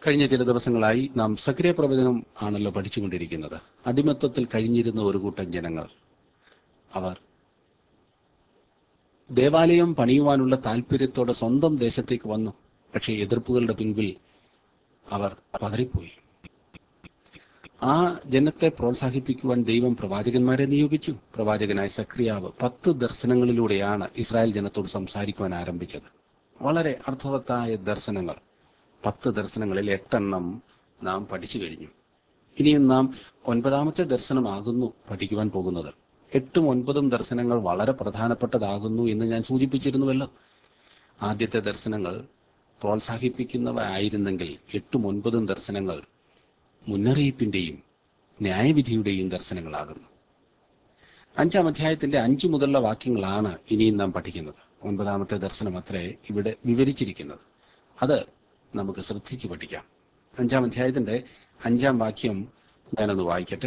കഴിഞ്ഞ ചില ദിവസങ്ങളായി നാം സക്രിയ പ്രവചനം ആണല്ലോ പഠിച്ചുകൊണ്ടിരിക്കുന്നത് അടിമത്തത്തിൽ കഴിഞ്ഞിരുന്ന ഒരു കൂട്ടം ജനങ്ങൾ അവർ ദേവാലയം പണിയുവാനുള്ള താല്പര്യത്തോടെ സ്വന്തം ദേശത്തേക്ക് വന്നു പക്ഷേ എതിർപ്പുകളുടെ പിൻപിൽ അവർ പതറിപ്പോയി ആ ജനത്തെ പ്രോത്സാഹിപ്പിക്കുവാൻ ദൈവം പ്രവാചകന്മാരെ നിയോഗിച്ചു പ്രവാചകനായ സക്രിയാവ് പത്ത് ദർശനങ്ങളിലൂടെയാണ് ഇസ്രായേൽ ജനത്തോട് സംസാരിക്കുവാൻ ആരംഭിച്ചത് വളരെ അർത്ഥവത്തായ ദർശനങ്ങൾ പത്ത് ദർശനങ്ങളിൽ എട്ടെണ്ണം നാം പഠിച്ചു കഴിഞ്ഞു ഇനിയും നാം ഒൻപതാമത്തെ ദർശനമാകുന്നു പഠിക്കുവാൻ പോകുന്നത് എട്ടും ഒൻപതും ദർശനങ്ങൾ വളരെ പ്രധാനപ്പെട്ടതാകുന്നു എന്ന് ഞാൻ സൂചിപ്പിച്ചിരുന്നുവല്ലോ ആദ്യത്തെ ദർശനങ്ങൾ പ്രോത്സാഹിപ്പിക്കുന്നവ ആയിരുന്നെങ്കിൽ എട്ടും ഒൻപതും ദർശനങ്ങൾ മുന്നറിയിപ്പിന്റെയും ന്യായവിധിയുടെയും ദർശനങ്ങളാകുന്നു അഞ്ചാം അധ്യായത്തിന്റെ അഞ്ചു മുതലുള്ള വാക്യങ്ങളാണ് ഇനിയും നാം പഠിക്കുന്നത് ഒൻപതാമത്തെ ദർശനം അത്രേ ഇവിടെ വിവരിച്ചിരിക്കുന്നത് അത് നമുക്ക് ശ്രദ്ധിച്ചു പഠിക്കാം അഞ്ചാം അധ്യായത്തിന്റെ അഞ്ചാം വാക്യം ഞാനൊന്ന് വായിക്കട്ടെ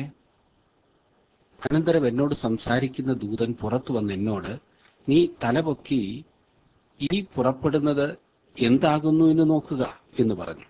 അനന്തരം എന്നോട് സംസാരിക്കുന്ന ദൂതൻ പുറത്തു വന്ന് എന്നോട് നീ തലപൊക്കി ഈ പുറപ്പെടുന്നത് എന്താകുന്നു എന്ന് നോക്കുക എന്ന് പറഞ്ഞു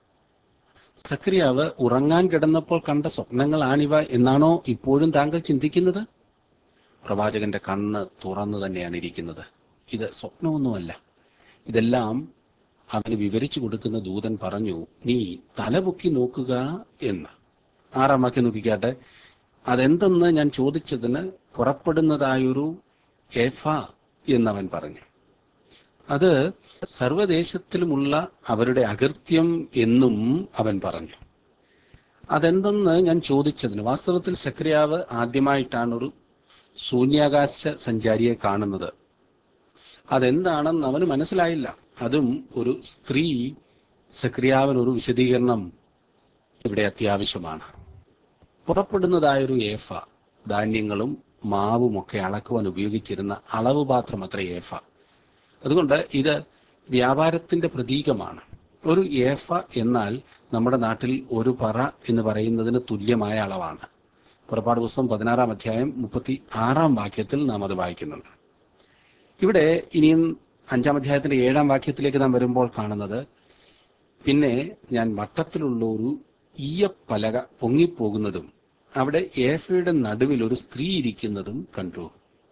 സക്രിയാവ് ഉറങ്ങാൻ കിടന്നപ്പോൾ കണ്ട സ്വപ്നങ്ങളാണിവ എന്നാണോ ഇപ്പോഴും താങ്കൾ ചിന്തിക്കുന്നത് പ്രവാചകന്റെ കണ്ണ് തുറന്നു തന്നെയാണ് ഇരിക്കുന്നത് ഇത് സ്വപ്നമൊന്നുമല്ല ഇതെല്ലാം അവന് വിവരിച്ചു കൊടുക്കുന്ന ദൂതൻ പറഞ്ഞു നീ തലപൊക്കി നോക്കുക എന്ന് ആറാം വാക്യം നോക്കിക്കാട്ടെ അതെന്തെന്ന് ഞാൻ ചോദിച്ചതിന് പുറപ്പെടുന്നതായൊരു എഫ എന്നവൻ പറഞ്ഞു അത് സർവദേശത്തിലുമുള്ള അവരുടെ അകൃത്യം എന്നും അവൻ പറഞ്ഞു അതെന്തെന്ന് ഞാൻ ചോദിച്ചതിന് വാസ്തവത്തിൽ സക്രിയാവ് ആദ്യമായിട്ടാണ് ഒരു ശൂന്യാകാശ സഞ്ചാരിയെ കാണുന്നത് അതെന്താണെന്ന് അവന് മനസ്സിലായില്ല അതും ഒരു സ്ത്രീ സക്രിയാവിന് ഒരു വിശദീകരണം ഇവിടെ അത്യാവശ്യമാണ് പുറപ്പെടുന്നതായൊരു ഏഫ ധാന്യങ്ങളും മാവും ഒക്കെ അളക്കുവാൻ ഉപയോഗിച്ചിരുന്ന അളവ് പാത്രം അത്ര ഏഫ അതുകൊണ്ട് ഇത് വ്യാപാരത്തിന്റെ പ്രതീകമാണ് ഒരു ഏഫ എന്നാൽ നമ്മുടെ നാട്ടിൽ ഒരു പറ എന്ന് പറയുന്നതിന് തുല്യമായ അളവാണ് പുറപ്പാട് പുസ്തകം പതിനാറാം അധ്യായം മുപ്പത്തി ആറാം വാക്യത്തിൽ നാം അത് വായിക്കുന്നുണ്ട് ഇവിടെ ഇനിയും അഞ്ചാം അധ്യായത്തിന്റെ ഏഴാം വാക്യത്തിലേക്ക് നാം വരുമ്പോൾ കാണുന്നത് പിന്നെ ഞാൻ വട്ടത്തിലുള്ള ഒരു ഈയപ്പലക പൊങ്ങിപ്പോകുന്നതും അവിടെ ഏഫയുടെ നടുവിൽ ഒരു സ്ത്രീ ഇരിക്കുന്നതും കണ്ടു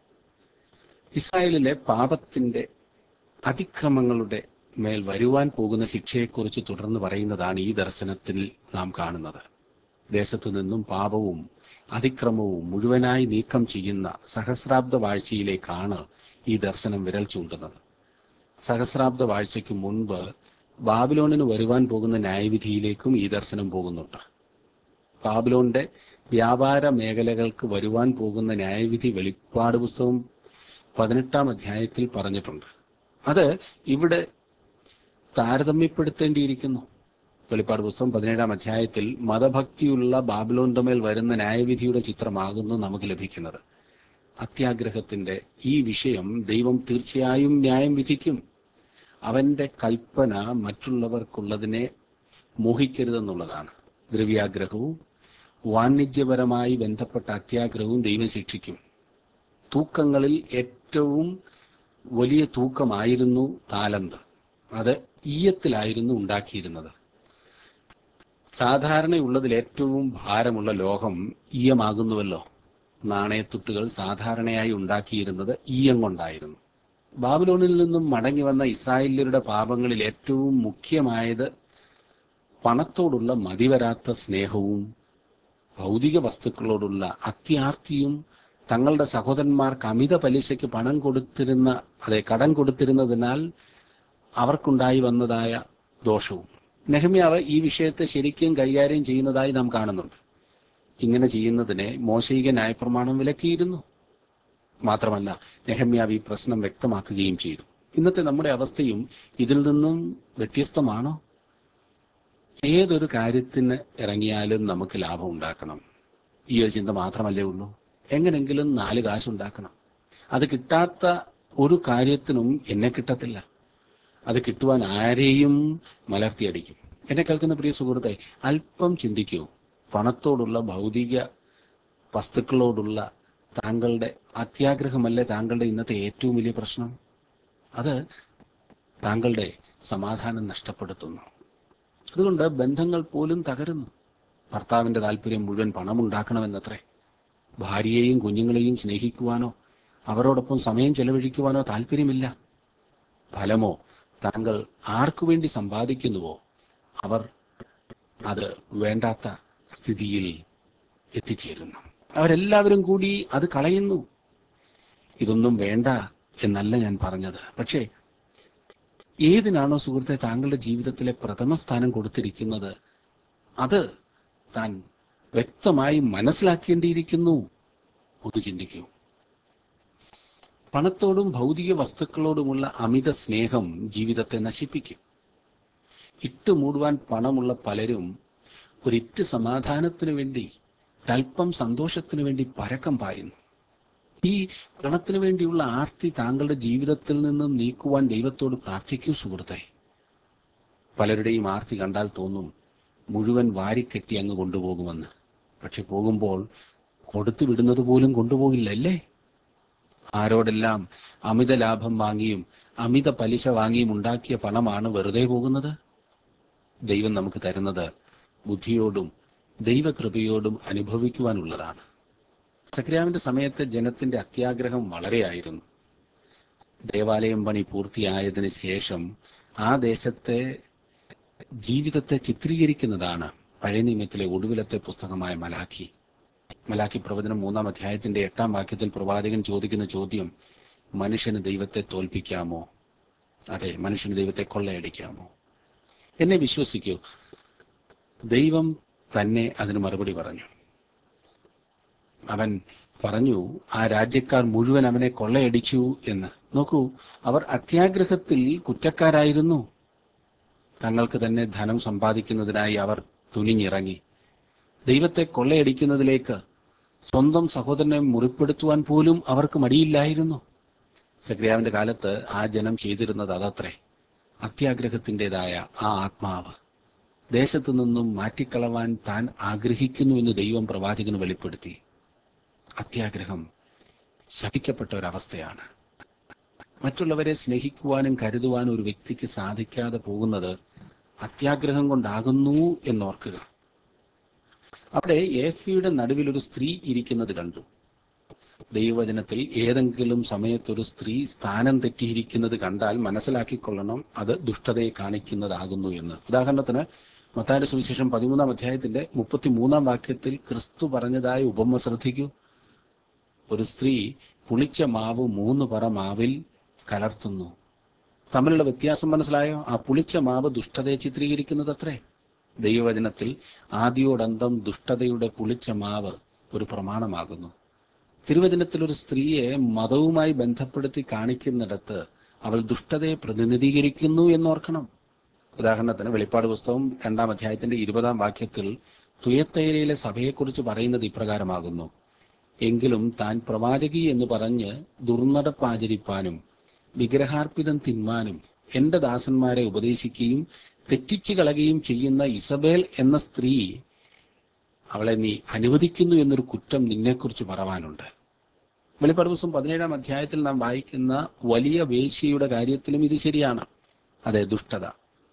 ഇസ്രായേലിലെ പാപത്തിന്റെ അതിക്രമങ്ങളുടെ മേൽ വരുവാൻ പോകുന്ന ശിക്ഷയെക്കുറിച്ച് തുടർന്ന് പറയുന്നതാണ് ഈ ദർശനത്തിൽ നാം കാണുന്നത് ദേശത്തു നിന്നും പാപവും അതിക്രമവും മുഴുവനായി നീക്കം ചെയ്യുന്ന സഹസ്രാബ്ദ വാഴ്ചയിലേക്കാണ് ഈ ദർശനം വിരൽ ചൂണ്ടുന്നത് സഹസ്രാബ്ദ വാഴ്ചയ്ക്ക് മുൻപ് ബാബിലോണിന് വരുവാൻ പോകുന്ന ന്യായവിധിയിലേക്കും ഈ ദർശനം പോകുന്നുണ്ട് ബാബിലോണിന്റെ വ്യാപാര മേഖലകൾക്ക് വരുവാൻ പോകുന്ന ന്യായവിധി വെളിപ്പാട് പുസ്തകം പതിനെട്ടാം അധ്യായത്തിൽ പറഞ്ഞിട്ടുണ്ട് അത് ഇവിടെ താരതമ്യപ്പെടുത്തേണ്ടിയിരിക്കുന്നു വെളിപ്പാട് പുസ്തകം പതിനേഴാം അധ്യായത്തിൽ മതഭക്തിയുള്ള ബാബിലോന്റെ മേൽ വരുന്ന ന്യായവിധിയുടെ ചിത്രമാകുന്നു നമുക്ക് ലഭിക്കുന്നത് അത്യാഗ്രഹത്തിന്റെ ഈ വിഷയം ദൈവം തീർച്ചയായും ന്യായം വിധിക്കും അവന്റെ കൽപ്പന മറ്റുള്ളവർക്കുള്ളതിനെ മോഹിക്കരുതെന്നുള്ളതാണ് ദ്രവ്യാഗ്രഹവും വാണിജ്യപരമായി ബന്ധപ്പെട്ട അത്യാഗ്രഹവും ദൈവം ശിക്ഷിക്കും തൂക്കങ്ങളിൽ ഏറ്റവും വലിയ തൂക്കമായിരുന്നു താലന്ത് അത് ഈയത്തിലായിരുന്നു ഉണ്ടാക്കിയിരുന്നത് സാധാരണയുള്ളതിൽ ഏറ്റവും ഭാരമുള്ള ലോഹം ഈയമാകുന്നുവല്ലോ നാണയത്തുട്ടുകൾ സാധാരണയായി ഉണ്ടാക്കിയിരുന്നത് ഈയം കൊണ്ടായിരുന്നു ബാബിലോണിൽ നിന്നും മടങ്ങി വന്ന ഇസ്രായേല്യരുടെ പാപങ്ങളിൽ ഏറ്റവും മുഖ്യമായത് പണത്തോടുള്ള മതിവരാത്ത സ്നേഹവും ഭൗതിക വസ്തുക്കളോടുള്ള അത്യാർത്തിയും തങ്ങളുടെ സഹോദരന്മാർക്ക് അമിത പലിശയ്ക്ക് പണം കൊടുത്തിരുന്ന അതെ കടം കൊടുത്തിരുന്നതിനാൽ അവർക്കുണ്ടായി വന്നതായ ദോഷവും നെഹമ്യാവ് ഈ വിഷയത്തെ ശരിക്കും കൈകാര്യം ചെയ്യുന്നതായി നാം കാണുന്നുണ്ട് ഇങ്ങനെ ചെയ്യുന്നതിനെ മോശയിക ന്യായപ്രമാണം വിലക്കിയിരുന്നു മാത്രമല്ല നെഹമ്യാവ് ഈ പ്രശ്നം വ്യക്തമാക്കുകയും ചെയ്തു ഇന്നത്തെ നമ്മുടെ അവസ്ഥയും ഇതിൽ നിന്നും വ്യത്യസ്തമാണോ ഏതൊരു കാര്യത്തിന് ഇറങ്ങിയാലും നമുക്ക് ലാഭം ഉണ്ടാക്കണം ഈ ഒരു ചിന്ത മാത്രമല്ലേ ഉള്ളൂ എങ്ങനെങ്കിലും നാല് കാശുണ്ടാക്കണം അത് കിട്ടാത്ത ഒരു കാര്യത്തിനും എന്നെ കിട്ടത്തില്ല അത് കിട്ടുവാൻ ആരെയും മലർത്തിയടിക്കും എന്നെ കേൾക്കുന്ന പ്രിയ സുഹൃത്തെ അല്പം ചിന്തിക്കൂ പണത്തോടുള്ള ഭൗതിക വസ്തുക്കളോടുള്ള താങ്കളുടെ അത്യാഗ്രഹമല്ലേ താങ്കളുടെ ഇന്നത്തെ ഏറ്റവും വലിയ പ്രശ്നം അത് താങ്കളുടെ സമാധാനം നഷ്ടപ്പെടുത്തുന്നു അതുകൊണ്ട് ബന്ധങ്ങൾ പോലും തകരുന്നു ഭർത്താവിന്റെ താല്പര്യം മുഴുവൻ പണമുണ്ടാക്കണമെന്നത്രേ ഭാര്യയെയും കുഞ്ഞുങ്ങളെയും സ്നേഹിക്കുവാനോ അവരോടൊപ്പം സമയം ചെലവഴിക്കുവാനോ താല്പര്യമില്ല ഫലമോ താങ്കൾ ആർക്കു വേണ്ടി സമ്പാദിക്കുന്നുവോ അവർ അത് വേണ്ടാത്ത സ്ഥിതിയിൽ എത്തിച്ചേരുന്നു അവരെല്ലാവരും കൂടി അത് കളയുന്നു ഇതൊന്നും വേണ്ട എന്നല്ല ഞാൻ പറഞ്ഞത് പക്ഷേ ഏതിനാണോ സുഹൃത്തെ താങ്കളുടെ ജീവിതത്തിലെ പ്രഥമ സ്ഥാനം കൊടുത്തിരിക്കുന്നത് അത് താൻ വ്യക്തമായി മനസ്സിലാക്കേണ്ടിയിരിക്കുന്നു ഒന്ന് ചിന്തിക്കൂ പണത്തോടും ഭൗതിക വസ്തുക്കളോടുമുള്ള അമിത സ്നേഹം ജീവിതത്തെ നശിപ്പിക്കും ഇട്ടുമൂടുവാൻ പണമുള്ള പലരും ഒരിറ്റ് സമാധാനത്തിനു വേണ്ടി ഒരല്പം സന്തോഷത്തിനു വേണ്ടി പരക്കം പായുന്നു ഈ പണത്തിനു വേണ്ടിയുള്ള ആർത്തി താങ്കളുടെ ജീവിതത്തിൽ നിന്നും നീക്കുവാൻ ദൈവത്തോട് പ്രാർത്ഥിക്കൂ സുഹൃത്തെ പലരുടെയും ആർത്തി കണ്ടാൽ തോന്നും മുഴുവൻ വാരിക്കെട്ടി അങ്ങ് കൊണ്ടുപോകുമെന്ന് പക്ഷെ പോകുമ്പോൾ കൊടുത്തു വിടുന്നത് പോലും കൊണ്ടുപോകില്ല അല്ലേ ആരോടെല്ലാം അമിത ലാഭം വാങ്ങിയും അമിത പലിശ വാങ്ങിയും ഉണ്ടാക്കിയ പണമാണ് വെറുതെ പോകുന്നത് ദൈവം നമുക്ക് തരുന്നത് ബുദ്ധിയോടും ദൈവകൃപയോടും അനുഭവിക്കുവാനുള്ളതാണ് സക്രിയാവിന്റെ സമയത്ത് ജനത്തിന്റെ അത്യാഗ്രഹം വളരെയായിരുന്നു ദേവാലയം പണി പൂർത്തിയായതിനു ശേഷം ആ ദേശത്തെ ജീവിതത്തെ ചിത്രീകരിക്കുന്നതാണ് പഴയ നിയമത്തിലെ ഒടുവിലത്തെ പുസ്തകമായ മലാഖി മലാഖി പ്രവചനം മൂന്നാം അധ്യായത്തിന്റെ എട്ടാം വാക്യത്തിൽ പ്രവാചകൻ ചോദിക്കുന്ന ചോദ്യം മനുഷ്യന് ദൈവത്തെ തോൽപ്പിക്കാമോ അതെ മനുഷ്യന് ദൈവത്തെ കൊള്ളയടിക്കാമോ എന്നെ വിശ്വസിക്കൂ ദൈവം തന്നെ അതിന് മറുപടി പറഞ്ഞു അവൻ പറഞ്ഞു ആ രാജ്യക്കാർ മുഴുവൻ അവനെ കൊള്ളയടിച്ചു എന്ന് നോക്കൂ അവർ അത്യാഗ്രഹത്തിൽ കുറ്റക്കാരായിരുന്നു തങ്ങൾക്ക് തന്നെ ധനം സമ്പാദിക്കുന്നതിനായി അവർ തുനിഞ്ഞിറങ്ങി ദൈവത്തെ കൊള്ളയടിക്കുന്നതിലേക്ക് സ്വന്തം സഹോദരനെ മുറിപ്പെടുത്തുവാൻ പോലും അവർക്ക് മടിയില്ലായിരുന്നു സക്രിയാവിന്റെ കാലത്ത് ആ ജനം ചെയ്തിരുന്നത് അതത്രേ അത്യാഗ്രഹത്തിൻ്റെതായ ആ ആത്മാവ് ദേശത്തു നിന്നും മാറ്റിക്കളവാൻ താൻ ആഗ്രഹിക്കുന്നു എന്ന് ദൈവം പ്രവാചകന് വെളിപ്പെടുത്തി അത്യാഗ്രഹം ശപിക്കപ്പെട്ട ഒരവസ്ഥയാണ് മറ്റുള്ളവരെ സ്നേഹിക്കുവാനും കരുതുവാനും ഒരു വ്യക്തിക്ക് സാധിക്കാതെ പോകുന്നത് അത്യാഗ്രഹം കൊണ്ടാകുന്നു എന്നോർക്കുക അവിടെ ഏഫിയുടെ നടുവിൽ ഒരു സ്ത്രീ ഇരിക്കുന്നത് കണ്ടു ദൈവവചനത്തിൽ ഏതെങ്കിലും സമയത്തൊരു സ്ത്രീ സ്ഥാനം തെറ്റിയിരിക്കുന്നത് കണ്ടാൽ മനസ്സിലാക്കിക്കൊള്ളണം അത് ദുഷ്ടതയെ കാണിക്കുന്നതാകുന്നു എന്ന് ഉദാഹരണത്തിന് മത്തായുടെ സുവിശേഷം പതിമൂന്നാം അധ്യായത്തിന്റെ മുപ്പത്തിമൂന്നാം വാക്യത്തിൽ ക്രിസ്തു പറഞ്ഞതായ ഉപമ ശ്രദ്ധിക്കൂ ഒരു സ്ത്രീ പുളിച്ച മാവ് മൂന്ന് പറ മാവിൽ കലർത്തുന്നു തമ്മിലുള്ള വ്യത്യാസം മനസ്സിലായോ ആ പുളിച്ച മാവ് ദുഷ്ടതയെ ചിത്രീകരിക്കുന്നത് അത്രേ ദൈവവചനത്തിൽ ആദ്യോടന്തം ദുഷ്ടതയുടെ പുളിച്ച മാവ് ഒരു പ്രമാണമാകുന്നു തിരുവചനത്തിൽ ഒരു സ്ത്രീയെ മതവുമായി ബന്ധപ്പെടുത്തി കാണിക്കുന്നിടത്ത് അവൾ ദുഷ്ടതയെ പ്രതിനിധീകരിക്കുന്നു എന്നോർക്കണം ഉദാഹരണത്തിന് വെളിപ്പാട് പുസ്തകം രണ്ടാം അധ്യായത്തിന്റെ ഇരുപതാം വാക്യത്തിൽ തുയത്തൈരയിലെ സഭയെക്കുറിച്ച് പറയുന്നത് ഇപ്രകാരമാകുന്നു എങ്കിലും താൻ പ്രവാചകി എന്ന് പറഞ്ഞ് ദുർനടപ്പാചരിപ്പാനും വിഗ്രഹാർപ്പിതം തിന്മാനും എന്റെ ദാസന്മാരെ ഉപദേശിക്കുകയും തെറ്റിച്ചു കളയുകയും ചെയ്യുന്ന ഇസബേൽ എന്ന സ്ത്രീ അവളെ നീ അനുവദിക്കുന്നു എന്നൊരു കുറ്റം നിന്നെക്കുറിച്ച് പറവാനുണ്ട് വെളിപ്പാട് ദിവസം പതിനേഴാം അധ്യായത്തിൽ നാം വായിക്കുന്ന വലിയ വേശ്യയുടെ കാര്യത്തിലും ഇത് ശരിയാണ് അതെ ദുഷ്ടത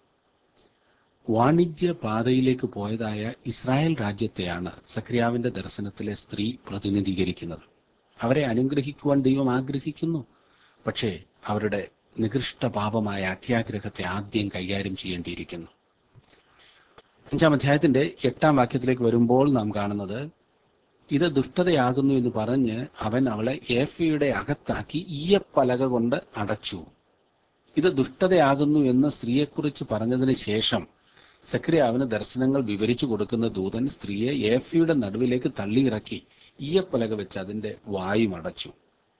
വാണിജ്യ പാതയിലേക്ക് പോയതായ ഇസ്രായേൽ രാജ്യത്തെയാണ് സക്രിയാവിന്റെ ദർശനത്തിലെ സ്ത്രീ പ്രതിനിധീകരിക്കുന്നത് അവരെ അനുഗ്രഹിക്കുവാൻ ദൈവം ആഗ്രഹിക്കുന്നു പക്ഷേ അവരുടെ നികൃഷ്ട പാപമായ അത്യാഗ്രഹത്തെ ആദ്യം കൈകാര്യം ചെയ്യേണ്ടിയിരിക്കുന്നു അഞ്ചാം അധ്യായത്തിന്റെ എട്ടാം വാക്യത്തിലേക്ക് വരുമ്പോൾ നാം കാണുന്നത് ഇത് ദുഷ്ടതയാകുന്നു എന്ന് പറഞ്ഞ് അവൻ അവളെ ഏഫയുടെ അകത്താക്കി ഈയപ്പലക കൊണ്ട് അടച്ചു ഇത് ദുഷ്ടതയാകുന്നു എന്ന് സ്ത്രീയെക്കുറിച്ച് പറഞ്ഞതിന് ശേഷം സക്രിയാവിന് ദർശനങ്ങൾ വിവരിച്ചു കൊടുക്കുന്ന ദൂതൻ സ്ത്രീയെ ഏഫയുടെ നടുവിലേക്ക് തള്ളിയിറക്കി ഈയപ്പലക വെച്ച് അതിന്റെ വായും അടച്ചു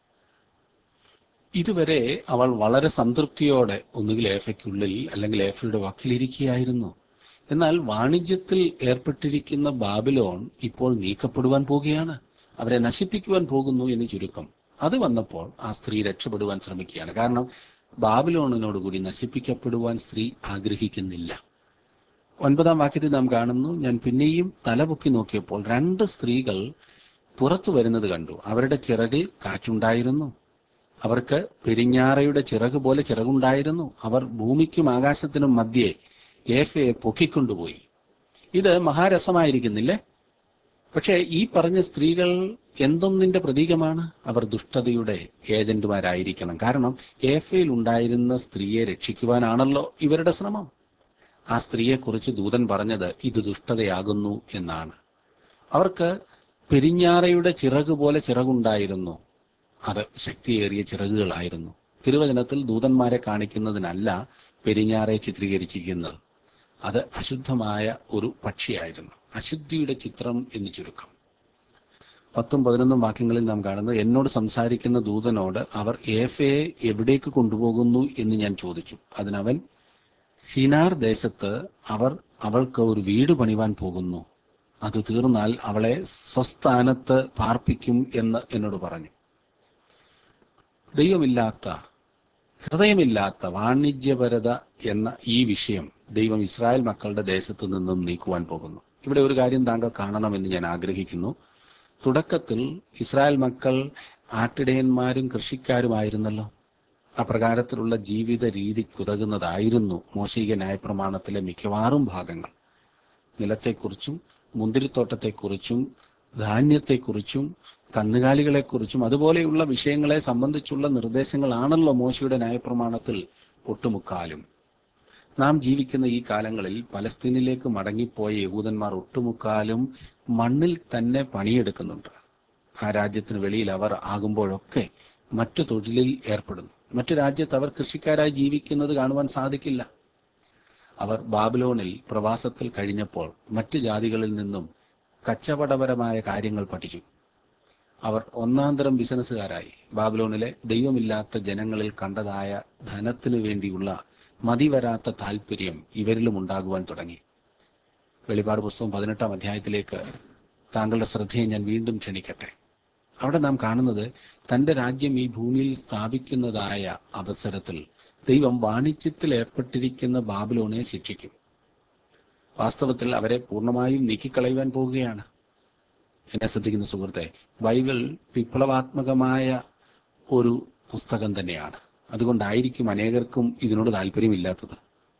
ഇതുവരെ അവൾ വളരെ സംതൃപ്തിയോടെ ഒന്നുകിൽ ഏഫയ്ക്കുള്ളിൽ അല്ലെങ്കിൽ ഏഫയുടെ വക്കിലിരിക്കുകയായിരുന്നു എന്നാൽ വാണിജ്യത്തിൽ ഏർപ്പെട്ടിരിക്കുന്ന ബാബിലോൺ ഇപ്പോൾ നീക്കപ്പെടുവാൻ പോകുകയാണ് അവരെ നശിപ്പിക്കുവാൻ പോകുന്നു എന്ന് ചുരുക്കം അത് വന്നപ്പോൾ ആ സ്ത്രീ രക്ഷപ്പെടുവാൻ ശ്രമിക്കുകയാണ് കാരണം ബാബിലോണിനോടുകൂടി നശിപ്പിക്കപ്പെടുവാൻ സ്ത്രീ ആഗ്രഹിക്കുന്നില്ല ഒൻപതാം വാക്യത്തിൽ നാം കാണുന്നു ഞാൻ പിന്നെയും തലപൊക്കി നോക്കിയപ്പോൾ രണ്ട് സ്ത്രീകൾ പുറത്തു വരുന്നത് കണ്ടു അവരുടെ ചിറകിൽ കാറ്റുണ്ടായിരുന്നു അവർക്ക് പെരിഞ്ഞാറയുടെ ചിറക് പോലെ ചിറകുണ്ടായിരുന്നു അവർ ഭൂമിക്കും ആകാശത്തിനും മധ്യേ ഏഫയെ പൊക്കിക്കൊണ്ടുപോയി ഇത് മഹാരസമായിരിക്കുന്നില്ലേ പക്ഷേ ഈ പറഞ്ഞ സ്ത്രീകൾ എന്തൊന്നിന്റെ പ്രതീകമാണ് അവർ ദുഷ്ടതയുടെ ഏജന്റുമാരായിരിക്കണം കാരണം ഏഫയിൽ ഉണ്ടായിരുന്ന സ്ത്രീയെ രക്ഷിക്കുവാനാണല്ലോ ഇവരുടെ ശ്രമം ആ സ്ത്രീയെക്കുറിച്ച് ദൂതൻ പറഞ്ഞത് ഇത് ദുഷ്ടതയാകുന്നു എന്നാണ് അവർക്ക് പെരിഞ്ഞാറയുടെ ചിറക് പോലെ ചിറകുണ്ടായിരുന്നു അത് ശക്തിയേറിയ ചിറകുകളായിരുന്നു തിരുവചനത്തിൽ ദൂതന്മാരെ കാണിക്കുന്നതിനല്ല പെരിഞ്ഞാറെ ചിത്രീകരിച്ചിരിക്കുന്നത് അത് അശുദ്ധമായ ഒരു പക്ഷിയായിരുന്നു അശുദ്ധിയുടെ ചിത്രം എന്ന് ചുരുക്കം പത്തും പതിനൊന്നും വാക്യങ്ങളിൽ നാം കാണുന്നത് എന്നോട് സംസാരിക്കുന്ന ദൂതനോട് അവർ ഏഫയെ എവിടേക്ക് കൊണ്ടുപോകുന്നു എന്ന് ഞാൻ ചോദിച്ചു അതിനവൻ സിനാർ ദേശത്ത് അവർ അവൾക്ക് ഒരു വീട് പണിവാൻ പോകുന്നു അത് തീർന്നാൽ അവളെ സ്വസ്ഥാനത്ത് പാർപ്പിക്കും എന്ന് എന്നോട് പറഞ്ഞു ദൈവമില്ലാത്ത ഹൃദയമില്ലാത്ത വാണിജ്യപരത എന്ന ഈ വിഷയം ദൈവം ഇസ്രായേൽ മക്കളുടെ ദേശത്തു നിന്നും നീക്കുവാൻ പോകുന്നു ഇവിടെ ഒരു കാര്യം താങ്കൾ കാണണമെന്ന് ഞാൻ ആഗ്രഹിക്കുന്നു തുടക്കത്തിൽ ഇസ്രായേൽ മക്കൾ ആട്ടിടയന്മാരും കൃഷിക്കാരുമായിരുന്നല്ലോ അപ്രകാരത്തിലുള്ള ജീവിത രീതിക്കുതകുന്നതായിരുന്നു മോശിക ന്യായപ്രമാണത്തിലെ മിക്കവാറും ഭാഗങ്ങൾ നിലത്തെക്കുറിച്ചും മുന്തിരിത്തോട്ടത്തെക്കുറിച്ചും ധാന്യത്തെക്കുറിച്ചും കന്നുകാലികളെക്കുറിച്ചും അതുപോലെയുള്ള വിഷയങ്ങളെ സംബന്ധിച്ചുള്ള നിർദ്ദേശങ്ങളാണല്ലോ മോശയുടെ ന്യായപ്രമാണത്തിൽ ഒട്ടുമുക്കാലും നാം ജീവിക്കുന്ന ഈ കാലങ്ങളിൽ പലസ്തീനിലേക്ക് മടങ്ങിപ്പോയ യഹൂദന്മാർ ഒട്ടുമുക്കാലും മണ്ണിൽ തന്നെ പണിയെടുക്കുന്നുണ്ട് ആ രാജ്യത്തിന് വെളിയിൽ അവർ ആകുമ്പോഴൊക്കെ മറ്റു തൊഴിലിൽ ഏർപ്പെടുന്നു മറ്റു രാജ്യത്ത് അവർ കൃഷിക്കാരായി ജീവിക്കുന്നത് കാണുവാൻ സാധിക്കില്ല അവർ ബാബിലോണിൽ പ്രവാസത്തിൽ കഴിഞ്ഞപ്പോൾ മറ്റു ജാതികളിൽ നിന്നും കച്ചവടപരമായ കാര്യങ്ങൾ പഠിച്ചു അവർ ഒന്നാന്തരം ബിസിനസ്സുകാരായി ബാബിലോണിലെ ദൈവമില്ലാത്ത ജനങ്ങളിൽ കണ്ടതായ ധനത്തിനു വേണ്ടിയുള്ള മതിവരാത്ത താല്പര്യം ഇവരിലും ഉണ്ടാകുവാൻ തുടങ്ങി വെളിപാട് പുസ്തകം പതിനെട്ടാം അധ്യായത്തിലേക്ക് താങ്കളുടെ ശ്രദ്ധയെ ഞാൻ വീണ്ടും ക്ഷണിക്കട്ടെ അവിടെ നാം കാണുന്നത് തന്റെ രാജ്യം ഈ ഭൂമിയിൽ സ്ഥാപിക്കുന്നതായ അവസരത്തിൽ ദൈവം വാണിജ്യത്തിൽ ഏർപ്പെട്ടിരിക്കുന്ന ബാബിലോണെ ശിക്ഷിക്കും വാസ്തവത്തിൽ അവരെ പൂർണ്ണമായും നീക്കിക്കളയുവാൻ പോവുകയാണ് എന്നെ ശ്രദ്ധിക്കുന്ന സുഹൃത്തെ ബൈബിൾ വിപ്ലവാത്മകമായ ഒരു പുസ്തകം തന്നെയാണ് അതുകൊണ്ടായിരിക്കും അനേകർക്കും ഇതിനോട് താല്പര്യമില്ലാത്തത്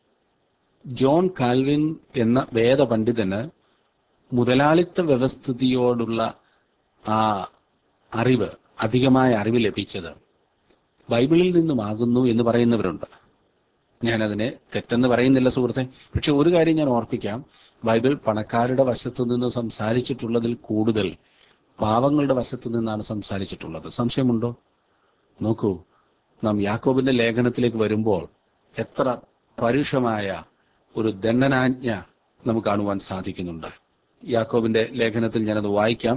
ജോൺ കാൽവിൻ എന്ന വേദപണ്ഡിതന് മുതലാളിത്ത വ്യവസ്ഥിതിയോടുള്ള ആ അറിവ് അധികമായ അറിവ് ലഭിച്ചത് ബൈബിളിൽ നിന്നുമാകുന്നു എന്ന് പറയുന്നവരുണ്ട് ഞാനതിനെ തെറ്റെന്ന് പറയുന്നില്ല സുഹൃത്തെ പക്ഷെ ഒരു കാര്യം ഞാൻ ഓർപ്പിക്കാം ബൈബിൾ പണക്കാരുടെ വശത്തു നിന്ന് സംസാരിച്ചിട്ടുള്ളതിൽ കൂടുതൽ പാവങ്ങളുടെ വശത്തു നിന്നാണ് സംസാരിച്ചിട്ടുള്ളത് സംശയമുണ്ടോ നോക്കൂ നാം യാക്കോബിന്റെ ലേഖനത്തിലേക്ക് വരുമ്പോൾ എത്ര പരുഷമായ ഒരു ദണ്ഡനാജ്ഞ നമുക്ക് കാണുവാൻ സാധിക്കുന്നുണ്ട് യാക്കോബിന്റെ ലേഖനത്തിൽ ഞാനത് വായിക്കാം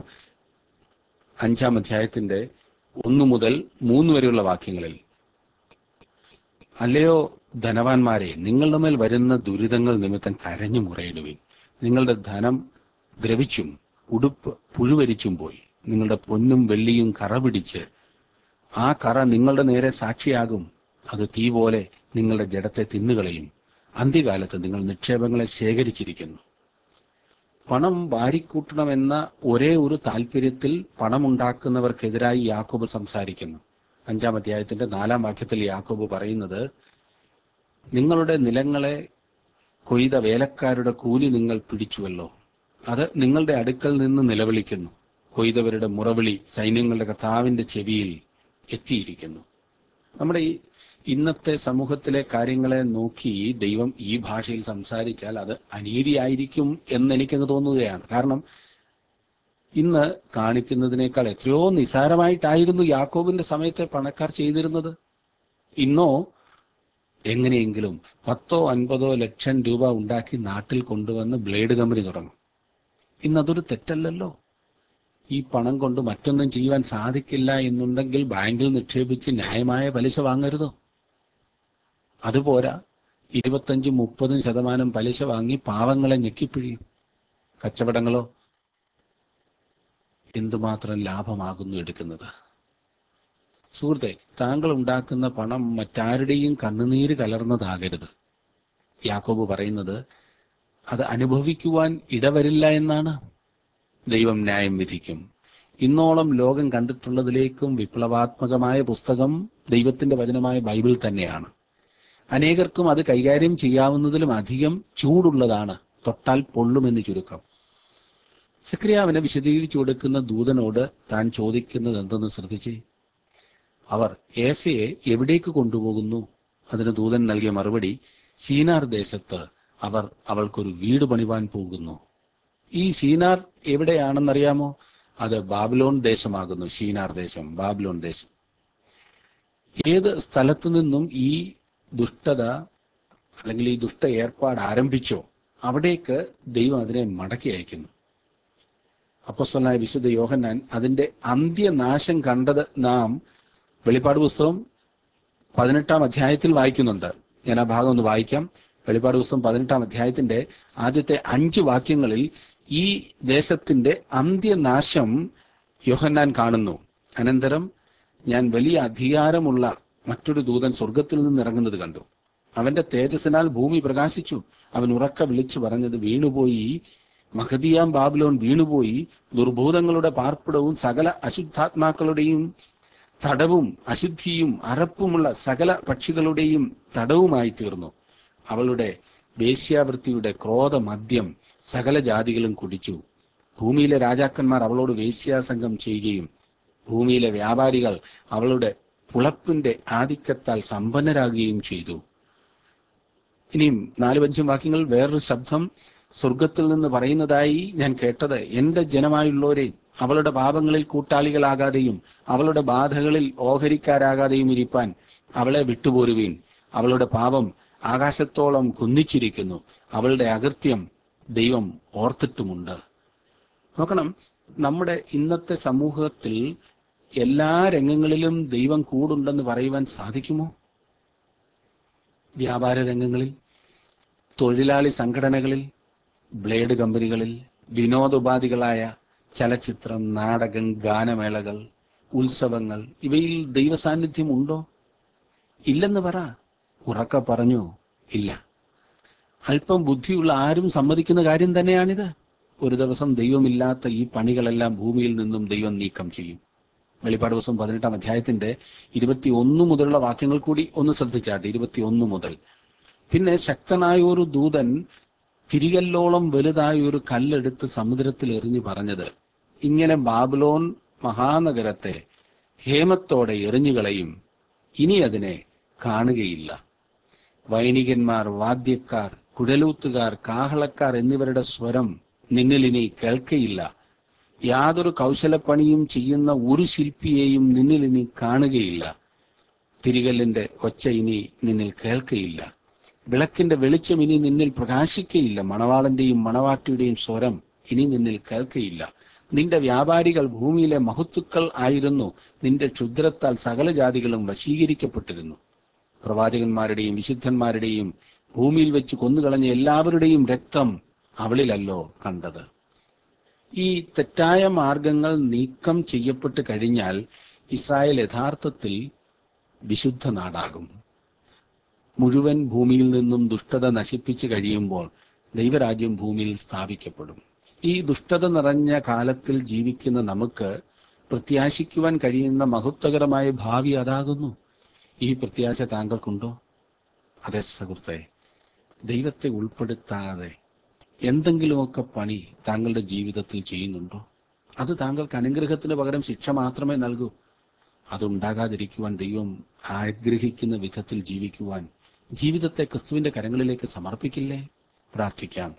അഞ്ചാം അധ്യായത്തിന്റെ ഒന്നു മുതൽ മൂന്ന് വരെയുള്ള വാക്യങ്ങളിൽ അല്ലയോ ധനവാന്മാരെ നിങ്ങളുടെ മേൽ വരുന്ന ദുരിതങ്ങൾ നിമിത്തം കരഞ്ഞു മുറയിടുവിൻ നിങ്ങളുടെ ധനം ദ്രവിച്ചും ഉടുപ്പ് പുഴുവരിച്ചും പോയി നിങ്ങളുടെ പൊന്നും വെള്ളിയും കറ പിടിച്ച് ആ കറ നിങ്ങളുടെ നേരെ സാക്ഷിയാകും അത് തീ പോലെ നിങ്ങളുടെ ജഡത്തെ തിന്നുകളയും അന്ത്യകാലത്ത് നിങ്ങൾ നിക്ഷേപങ്ങളെ ശേഖരിച്ചിരിക്കുന്നു പണം വാരിക്കൂട്ടണമെന്ന ഒരേ ഒരു താല്പര്യത്തിൽ പണമുണ്ടാക്കുന്നവർക്കെതിരായി യാക്കോബ് സംസാരിക്കുന്നു അഞ്ചാം അധ്യായത്തിന്റെ നാലാം വാക്യത്തിൽ യാക്കോബ് പറയുന്നത് നിങ്ങളുടെ നിലങ്ങളെ കൊയ്ത വേലക്കാരുടെ കൂലി നിങ്ങൾ പിടിച്ചുവല്ലോ അത് നിങ്ങളുടെ അടുക്കൽ നിന്ന് നിലവിളിക്കുന്നു കൊയ്തവരുടെ മുറവിളി സൈന്യങ്ങളുടെ കർത്താവിന്റെ ചെവിയിൽ എത്തിയിരിക്കുന്നു നമ്മുടെ ഈ ഇന്നത്തെ സമൂഹത്തിലെ കാര്യങ്ങളെ നോക്കി ദൈവം ഈ ഭാഷയിൽ സംസാരിച്ചാൽ അത് അനീതിയായിരിക്കും എന്ന് എനിക്കങ്ങ് തോന്നുകയാണ് കാരണം ഇന്ന് കാണിക്കുന്നതിനേക്കാൾ എത്രയോ നിസാരമായിട്ടായിരുന്നു യാക്കോബിന്റെ സമയത്തെ പണക്കാർ ചെയ്തിരുന്നത് ഇന്നോ എങ്ങനെയെങ്കിലും പത്തോ അൻപതോ ലക്ഷം രൂപ ഉണ്ടാക്കി നാട്ടിൽ കൊണ്ടുവന്ന് ബ്ലേഡ് കമ്പനി തുടങ്ങും ഇന്നതൊരു തെറ്റല്ലല്ലോ ഈ പണം കൊണ്ട് മറ്റൊന്നും ചെയ്യുവാൻ സാധിക്കില്ല എന്നുണ്ടെങ്കിൽ ബാങ്കിൽ നിക്ഷേപിച്ച് ന്യായമായ പലിശ വാങ്ങരുതോ അതുപോരാ ഇരുപത്തഞ്ചും മുപ്പതും ശതമാനം പലിശ വാങ്ങി പാവങ്ങളെ ഞെക്കിപ്പിഴിയും കച്ചവടങ്ങളോ എന്തുമാത്രം ലാഭമാകുന്നു എടുക്കുന്നത് സുഹൃത്തെ താങ്കൾ ഉണ്ടാക്കുന്ന പണം മറ്റാരുടെയും കണ്ണുനീര് കലർന്നതാകരുത് യാക്കോബ് പറയുന്നത് അത് അനുഭവിക്കുവാൻ ഇടവരില്ല എന്നാണ് ദൈവം ന്യായം വിധിക്കും ഇന്നോളം ലോകം കണ്ടിട്ടുള്ളതിലേക്കും വിപ്ലവാത്മകമായ പുസ്തകം ദൈവത്തിന്റെ വചനമായ ബൈബിൾ തന്നെയാണ് അനേകർക്കും അത് കൈകാര്യം ചെയ്യാവുന്നതിലും അധികം ചൂടുള്ളതാണ് തൊട്ടാൽ പൊള്ളുമെന്ന് ചുരുക്കം സക്രിയാവിനെ വിശദീകരിച്ചു കൊടുക്കുന്ന ദൂതനോട് താൻ ചോദിക്കുന്നത് എന്തെന്ന് ശ്രദ്ധിച്ചേ അവർ ഏഫയെ എവിടേക്ക് കൊണ്ടുപോകുന്നു അതിന് ദൂതൻ നൽകിയ മറുപടി സീനാർ ദേശത്ത് അവർ അവൾക്കൊരു വീട് പണിവാൻ പോകുന്നു ഈ സീനാർ എവിടെയാണെന്നറിയാമോ അത് ബാബിലോൺ ദേശമാകുന്നു ഷീനാർ ദേശം ബാബിലോൺ ദേശം ഏത് സ്ഥലത്തു നിന്നും ഈ ദുഷ്ടത അല്ലെങ്കിൽ ഈ ദുഷ്ട ഏർപ്പാട് ആരംഭിച്ചോ അവിടേക്ക് ദൈവം അതിനെ മടക്കി അയക്കുന്നു അപ്പോസ്തലനായ വിശുദ്ധ യോഹന്നാൻ അതിന്റെ അന്ത്യനാശം കണ്ടത് നാം വെളിപ്പാട് പുസ്തകം പതിനെട്ടാം അധ്യായത്തിൽ വായിക്കുന്നുണ്ട് ഞാൻ ആ ഭാഗം ഒന്ന് വായിക്കാം വെളിപ്പാട് പുസ്തകം പതിനെട്ടാം അധ്യായത്തിന്റെ ആദ്യത്തെ അഞ്ച് വാക്യങ്ങളിൽ ഈ ദേശത്തിന്റെ അന്ത്യനാശം യോഹന്നാൻ കാണുന്നു അനന്തരം ഞാൻ വലിയ അധികാരമുള്ള മറ്റൊരു ദൂതൻ സ്വർഗത്തിൽ നിന്ന് ഇറങ്ങുന്നത് കണ്ടു അവന്റെ തേജസ്സിനാൽ ഭൂമി പ്രകാശിച്ചു അവൻ ഉറക്ക വിളിച്ചു പറഞ്ഞത് വീണുപോയി മഹദിയാം ബാബിലോൺ വീണുപോയി ദുർഭൂതങ്ങളുടെ പാർപ്പിടവും സകല അശുദ്ധാത്മാക്കളുടെയും തടവും അശുദ്ധിയും അറപ്പുമുള്ള സകല പക്ഷികളുടെയും തടവുമായി തീർന്നു അവളുടെ വേശ്യാവൃത്തിയുടെ ക്രോധമദ്യം സകല ജാതികളും കുടിച്ചു ഭൂമിയിലെ രാജാക്കന്മാർ അവളോട് വേശ്യാസംഗം ചെയ്യുകയും ഭൂമിയിലെ വ്യാപാരികൾ അവളുടെ പുളപ്പിന്റെ ആധിക്യത്താൽ സമ്പന്നരാകുകയും ചെയ്തു ഇനിയും നാല് പഞ്ചും വാക്യങ്ങൾ വേറൊരു ശബ്ദം സ്വർഗത്തിൽ നിന്ന് പറയുന്നതായി ഞാൻ കേട്ടത് എന്റെ ജനമായുള്ളവരെ അവളുടെ പാപങ്ങളിൽ കൂട്ടാളികളാകാതെയും അവളുടെ ബാധകളിൽ ഓഹരിക്കാരാകാതെയും ഇരിപ്പാൻ അവളെ വിട്ടുപോരുവീൻ അവളുടെ പാപം ആകാശത്തോളം കുന്നിച്ചിരിക്കുന്നു അവളുടെ അകൃത്യം ദൈവം ഓർത്തിട്ടുമുണ്ട് നോക്കണം നമ്മുടെ ഇന്നത്തെ സമൂഹത്തിൽ എല്ലാ രംഗങ്ങളിലും ദൈവം കൂടുണ്ടെന്ന് പറയുവാൻ സാധിക്കുമോ വ്യാപാര രംഗങ്ങളിൽ തൊഴിലാളി സംഘടനകളിൽ ബ്ലേഡ് കമ്പനികളിൽ വിനോദോപാധികളായ ചലച്ചിത്രം നാടകം ഗാനമേളകൾ ഉത്സവങ്ങൾ ഇവയിൽ ദൈവസാന്നിധ്യം ഉണ്ടോ ഇല്ലെന്ന് പറ ഉറക്ക പറഞ്ഞു ഇല്ല അല്പം ബുദ്ധിയുള്ള ആരും സമ്മതിക്കുന്ന കാര്യം തന്നെയാണിത് ഒരു ദിവസം ദൈവമില്ലാത്ത ഈ പണികളെല്ലാം ഭൂമിയിൽ നിന്നും ദൈവം നീക്കം ചെയ്യും വെളിപ്പാട് ദിവസം പതിനെട്ടാം അധ്യായത്തിന്റെ ഇരുപത്തി ഒന്ന് മുതലുള്ള വാക്യങ്ങൾ കൂടി ഒന്ന് ശ്രദ്ധിച്ചാട്ടെ ഇരുപത്തി ഒന്ന് മുതൽ പിന്നെ ശക്തനായ ഒരു ദൂതൻ തിരികല്ലോളം വലുതായ ഒരു കല്ലെടുത്ത് സമുദ്രത്തിൽ എറിഞ്ഞു പറഞ്ഞത് ഇങ്ങനെ ബാബിലോൺ മഹാനഗരത്തെ ഹേമത്തോടെ എറിഞ്ഞുകളയും ഇനി അതിനെ കാണുകയില്ല വൈണികന്മാർ വാദ്യക്കാർ കുഴലൂത്തുകാർ കാഹളക്കാർ എന്നിവരുടെ സ്വരം നിന്നിൽ ഇനി കേൾക്കയില്ല യാതൊരു കൗശലപ്പണിയും ചെയ്യുന്ന ഒരു ശില്പിയെയും നിന്നിൽ ഇനി കാണുകയില്ല തിരികല്ലിന്റെ ഒച്ച ഇനി നിന്നിൽ കേൾക്കയില്ല വിളക്കിന്റെ വെളിച്ചം ഇനി നിന്നിൽ പ്രകാശിക്കയില്ല മണവാളന്റെയും മണവാട്ടിയുടെയും സ്വരം ഇനി നിന്നിൽ കേൾക്കയില്ല നിന്റെ വ്യാപാരികൾ ഭൂമിയിലെ മഹത്തുക്കൾ ആയിരുന്നു നിന്റെ ക്ഷുദ്രത്താൽ സകല ജാതികളും വശീകരിക്കപ്പെട്ടിരുന്നു പ്രവാചകന്മാരുടെയും വിശുദ്ധന്മാരുടെയും ഭൂമിയിൽ വെച്ച് കൊന്നുകളഞ്ഞ എല്ലാവരുടെയും രക്തം അവളിലല്ലോ കണ്ടത് ഈ തെറ്റായ മാർഗങ്ങൾ നീക്കം ചെയ്യപ്പെട്ട് കഴിഞ്ഞാൽ ഇസ്രായേൽ യഥാർത്ഥത്തിൽ വിശുദ്ധ നാടാകും മുഴുവൻ ഭൂമിയിൽ നിന്നും ദുഷ്ടത നശിപ്പിച്ചു കഴിയുമ്പോൾ ദൈവരാജ്യം ഭൂമിയിൽ സ്ഥാപിക്കപ്പെടും ഈ ദുഷ്ടത നിറഞ്ഞ കാലത്തിൽ ജീവിക്കുന്ന നമുക്ക് പ്രത്യാശിക്കുവാൻ കഴിയുന്ന മഹത്വകരമായ ഭാവി അതാകുന്നു ഈ പ്രത്യാശ താങ്കൾക്കുണ്ടോ അതെ സുഹൃത്തെ ദൈവത്തെ ഉൾപ്പെടുത്താതെ എന്തെങ്കിലുമൊക്കെ പണി താങ്കളുടെ ജീവിതത്തിൽ ചെയ്യുന്നുണ്ടോ അത് താങ്കൾക്ക് അനുഗ്രഹത്തിന് പകരം ശിക്ഷ മാത്രമേ നൽകൂ അതുണ്ടാകാതിരിക്കുവാൻ ദൈവം ആഗ്രഹിക്കുന്ന വിധത്തിൽ ജീവിക്കുവാൻ ജീവിതത്തെ ക്രിസ്തുവിന്റെ കരങ്ങളിലേക്ക് സമർപ്പിക്കില്ലേ പ്രാർത്ഥിക്കാം